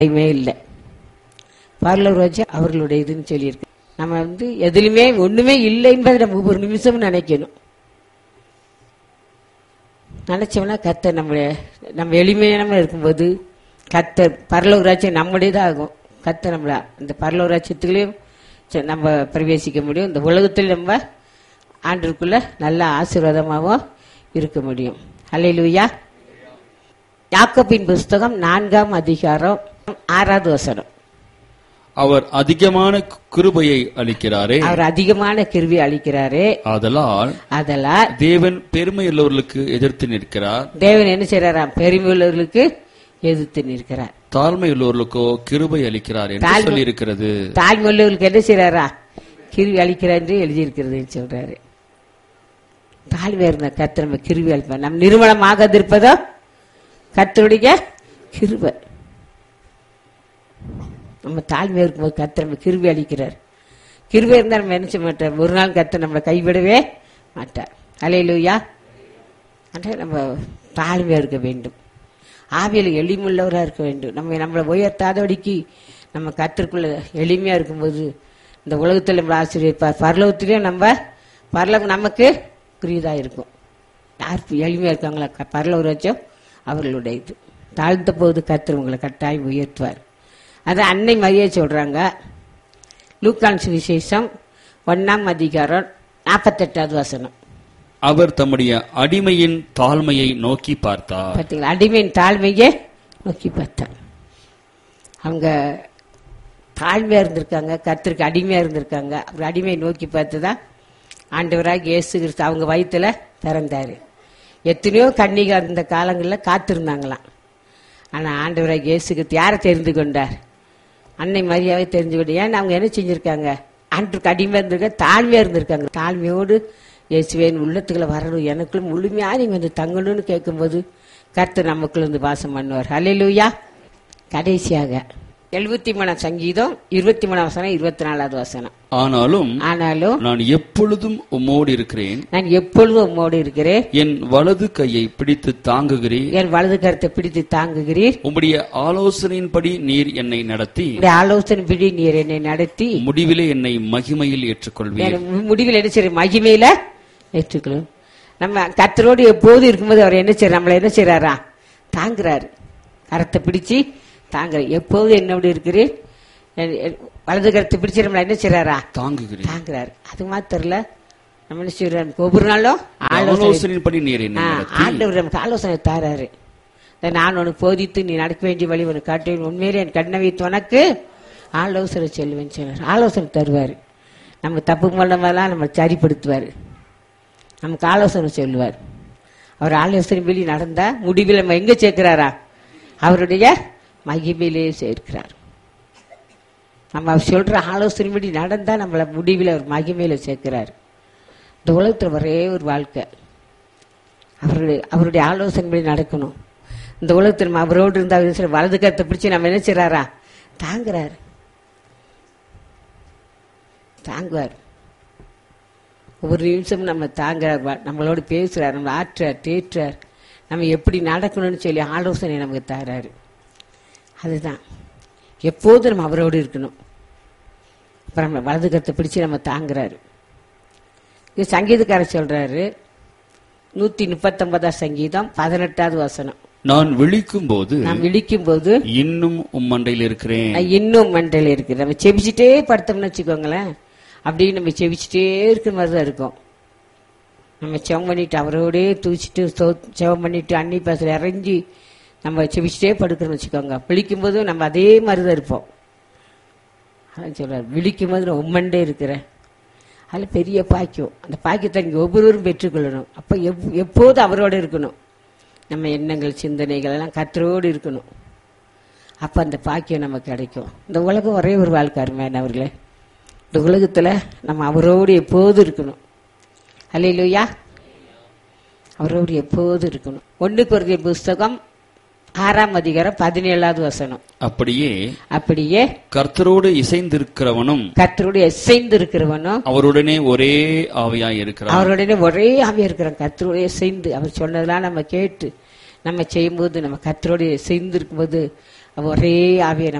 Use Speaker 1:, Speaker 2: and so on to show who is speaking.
Speaker 1: எதுவுமே இல்லை பரலோக ராஜ்யம் அவர்களுடைய இதுன்னு சொல்லியிருக்கு நம்ம வந்து எதுலையுமே ஒண்ணுமே இல்லை என்பதை நம்ம ஒவ்வொரு நிமிஷமும் நினைக்கணும் நினைச்சோம்னா கத்த நம்ம நம்ம எளிமையான இருக்கும்போது கத்த பரலோக ராஜ்யம் நம்முடையதான் ஆகும் கத்த நம்மள இந்த பரலோக ராஜ்யத்துக்குள்ளேயும் ச- நம்ம பிரவேசிக்க முடியும் இந்த உலகத்தில் நம்ம ஆண்டுக்குள்ள நல்ல ஆசீர்வாதமாகவும் இருக்க முடியும் அல்லேலூயா யாக்கோபின் புஸ்தகம் நான்காம் அதிகாரம் ஆறாவது வசனம்
Speaker 2: அவர் அதிகமான கிருபையை அளிக்கிறாரே
Speaker 1: அவர் அதிகமான கிருவி அளிக்கிறாரே
Speaker 2: ஆதலால்
Speaker 1: அதெல்லாம்
Speaker 2: தேவன் பெருமையுள்ளவர்களுக்கு எதிர்த்து நிற்கிறார்
Speaker 1: தேவன் என்ன செய்யறாராம் பெருமையுள்ளவர்களுக்கு எதிர்த்து நிற்கிறார்
Speaker 2: தாழ்மையுள்ளவர்களுக்கோ கிருபை அளிக்கிறார் என்று
Speaker 1: தாழ்மை-
Speaker 2: சொல்லியிருக்கிறது
Speaker 1: தாழ்மையுள்ளவர்களுக்கு என்ன செய்யறாரா கிருவி அளிக்கிறார் என்று எழுதியிருக்கிறதுன்னு சொல்றாரு தாழ்மையா இருந்த கர்த்தர் நம்ம கிருவி அளிப்பார் நம் நிறுவனமாக இருப்பதோ கர்த்தருடைய கிருபை நம்ம தாழ்மையா இருக்கும்போது கர்த்தர் நம்ம கிருவி அளிக்கிறார் கிருபை இருந்தா நம்ம என்ன செய்ய மாட்டார் ஒரு நாள் கர்த்தர் நம்மளை கைவிடவே மாட்டார் அலையிலூயா ஆனால் நம்ம தாழ்மையா இருக்க வேண்டும் ஆவியில் எளிமுள்ளவராக இருக்க வேண்டும் நம்ம நம்மளை உயர்த்தாதபடிக்கு நம்ம கத்திற்குள்ள எளிமையா இருக்கும்போது இந்த உலகத்தில் நம்மளை ஆசிரியப்பார் பரலோகத்திலேயும் நம்ம பரலோகம் நமக்கு புரியுதா இருக்கும் யார் எளிமையா இருக்காங்களா க- பரலோக ராஜ்யம் அவர்களுடைய இது தாழ்ந்த போது கர்த்தர் உங்களை கட்டாயம் உயர்த்துவார் அது அன்னை மரியே சொல்றாங்க லூக்கான் சுவிசேஷம் ஒன்னாம் அதிகாரம் நாற்பத்தெட்டாவது வசனம்
Speaker 2: அவர் தம்முடைய அடிமையின் தாழ்மையை நோக்கி பார்த்தார்
Speaker 1: பார்த்தீங்களா அடிமையின் தாழ்மையை நோக்கி பார்த்தார் அவங்க தாழ்மையா இருந்திருக்காங்க கர்த்தருக்கு அடிமையா இருந்திருக்காங்க அவர் அடிமையை நோக்கி பார்த்து தான் ஆண்டவராக இயேசு கிறிஸ்து அவங்க வயித்துல பிறந்தாரு எத்தனையோ கன்னிகா இருந்த காலங்களில் காத்திருந்தாங்களாம் ஆனா ஆண்டவராக இயேசு கிறிஸ்து யாரை தெரிந்து கொண்டார் அன்னை மரியாதை தெரிஞ்சு கொண்டு ஏன்னா அவங்க என்ன செஞ்சிருக்காங்க ஆண்டுக்கு அடிமையா இருந்திருக்க தாழ்மையா இருந்திருக்காங்க தாழ்மையோடு இயேசுவேன் உள்ளத்துக்குள்ள வரணும் எனக்குள்ள முழுமையா நீங்க வந்து தங்கணும்னு கேட்கும்போது கர்த்தர் நமக்குள்ள வந்து வாசம் பண்ணுவார் ஹalleluya கடைசியாக எழுபத்தி மூணாம் சங்கீதம் இருபத்தி மூணாம் வசனம் இருபத்தி நாலாவது வசனம்
Speaker 2: ஆனாலும்
Speaker 1: ஆனாலும்
Speaker 2: நான் எப்பொழுதும் உம்மோடு இருக்கிறேன்
Speaker 1: நான் எப்பொழுதும் உம்மோடு இருக்கிறேன்
Speaker 2: என் வலது கையை பிடித்து தாங்குகிறீர்
Speaker 1: என் வலது கருத்தை பிடித்து தாங்குகிறீர்
Speaker 2: உம்முடைய ஆலோசனையின்படி நீர் என்னை நடத்தி
Speaker 1: உடைய ஆலோசனை பிடி நீர் என்னை நடத்தி
Speaker 2: முடிவிலே என்னை மகிமையில் ஏற்றுக்கொள்வீர்
Speaker 1: என் முடிவில் என்ன செய்ய மகிமையில ஏற்றுக்கணும் நம்ம கர்த்தரோடு எப்போது இருக்கும்போது அவர் என்ன செய்யறார் நம்மளை என்ன செய்யறாரா தாங்குறாரு கரத்தை பிடிச்சு தாங்குற எப்போது என்னோடு இருக்கிறேன் என்- என் வலது கரத்தை பிடிச்சு நம்மளை என்ன செய்யறாரா
Speaker 2: தாங்குகிறீர்
Speaker 1: தாங்குறாரு அது மாத்திரல நம்ம என்ன செய்யறாரு ஒவ்வொரு நாளும் ஆலோசனை
Speaker 2: ஆலோசனையின்படி நீர் என்னை
Speaker 1: ஆ,
Speaker 2: நடத்தி
Speaker 1: ஆண்டவர் நமக்கு ஆலோசனை தாராரு இதை நான் உனக்கு போதித்து நீ நடக்க வேண்டிய வழி உனக்கு காட்டுவேன் உண்மையிலே என் கண்ணை வைத்து உனக்கு ஆலோசனை செல்வேன் சொன்னார் ஆலோசனை தருவார் நம்ம தப்பு மூலமெல்லாம் நம்ம சரிப்படுத்துவார் நமக்கு ஆலோசனை சொல்லுவார் அவர் ஆலோசனை வெளி நடந்தா முடிவில் நம்ம எங்க சேர்க்கிறாரா அவருடைய மகிமையிலே சேர்க்கிறார் நம்ம அவர் சொல்ற ஆலோசனைப்படி நடந்தா நம்மள முடிவில் அவர் மகிமையில சேர்க்கிறார் இந்த உலகத்துல ஒரே ஒரு வாழ்க்கை அவருடைய அவருடைய ஆலோசனைப்படி நடக்கணும் இந்த உலகத்தில் நம்ம அவரோடு இருந்த அவர் சில வலது கருத்தை பிடிச்சு நம்ம என்ன செய்றாரா தாங்குறாரு தாங்குவார் ஒவ்வொரு நிமிஷமும் நம்ம தாங்குறார் வ- நம்மளோட பேசுறார் நம்ம ஆற்றார் தேற்றார் நம்ம எப்படி நடக்கணும்னு சொல்லி ஆலோசனை நமக்கு தராரு அதுதான் எப்போதும் நம்ம அவரோடு இருக்கணும் அப்புறம் நம்ம வலது கருத்தை பிடிச்சு நம்ம தாங்குறாரு இது சங்கீதக்காரர் சொல்றாரு நூத்தி முப்பத்தொன்பதாம் சங்கீதம் பதினெட்டாவது வசனம்
Speaker 2: நான் விழிக்கும் போது
Speaker 1: நாம் விழிக்கும் போது
Speaker 2: இன்னும் உம்மண்டையில் இருக்கிறேன்
Speaker 1: நான் இன்னும் மண்டல இருக்கு நம்ம செபிச்சுட்டே படுத்தோம்னு வச்சுக்கோங்களேன் அப்படியே நம்ம செபிச்சுட்டே இருக்கிற மாதிரி தான் இருக்கும் நம்ம செவம் பண்ணிட்டு அவரோடே தூச்சிட்டு ஸ்தோ- செவம் பண்ணிட்டு அன்னி பாசல இறங்கி நம்ம செபிச்சுட்டே படுக்கிறோம்னு வச்சுக்கோங்க விழிக்கும் போதும் நம்ம அதே மாதிரி தான் இருப்போம் அதான் சொல்றாரு விழிக்கும் போது நான் உம்மண்டே இருக்கிறேன் அதில் பெரிய பாக்கியம் அந்த பாக்கியத்தை நீங்கள் ஒவ்வொருவரும் பெற்றுக்கொள்ளணும் அப்போ எப் எப்போது அவரோட இருக்கணும் நம்ம எண்ணங்கள் சிந்தனைகள் எல்லாம் கத்தரோடு இருக்கணும் அப்போ அந்த பாக்கியம் நமக்கு கிடைக்கும் இந்த உலகம் ஒரே ஒரு வாழ்க்கை அருமையான அவர்களே இந்த உலகத்தில் நம்ம அவரோடு எப்போதும் இருக்கணும் அல்லையிலூயா அவரோடு எப்போதும் இருக்கணும் ஒன்று குறைந்த புஸ்தகம் ஆறாம் அதிகாரம் பதினேழாவது வசனம்
Speaker 2: அப்படியே
Speaker 1: அப்படியே
Speaker 2: கர்த்தரோடு இசைந்திருக்கிறவனும்
Speaker 1: கர்த்தரோடு எசைந்து இருக்கிறவனும்
Speaker 2: அவருடனே ஒரே ஆவியாய் இருக்கிறான்
Speaker 1: அவருடனே ஒரே ஆவியா இருக்கிறான் கர்த்தரோடைய சேர்ந்து அவர் சொன்னதெல்லாம் நம்ம கேட்டு நம்ம செய்யும்போது நம்ம கர்த்தரோடைய சேர்ந்து இருக்கும்போது ஒரே ஆவியை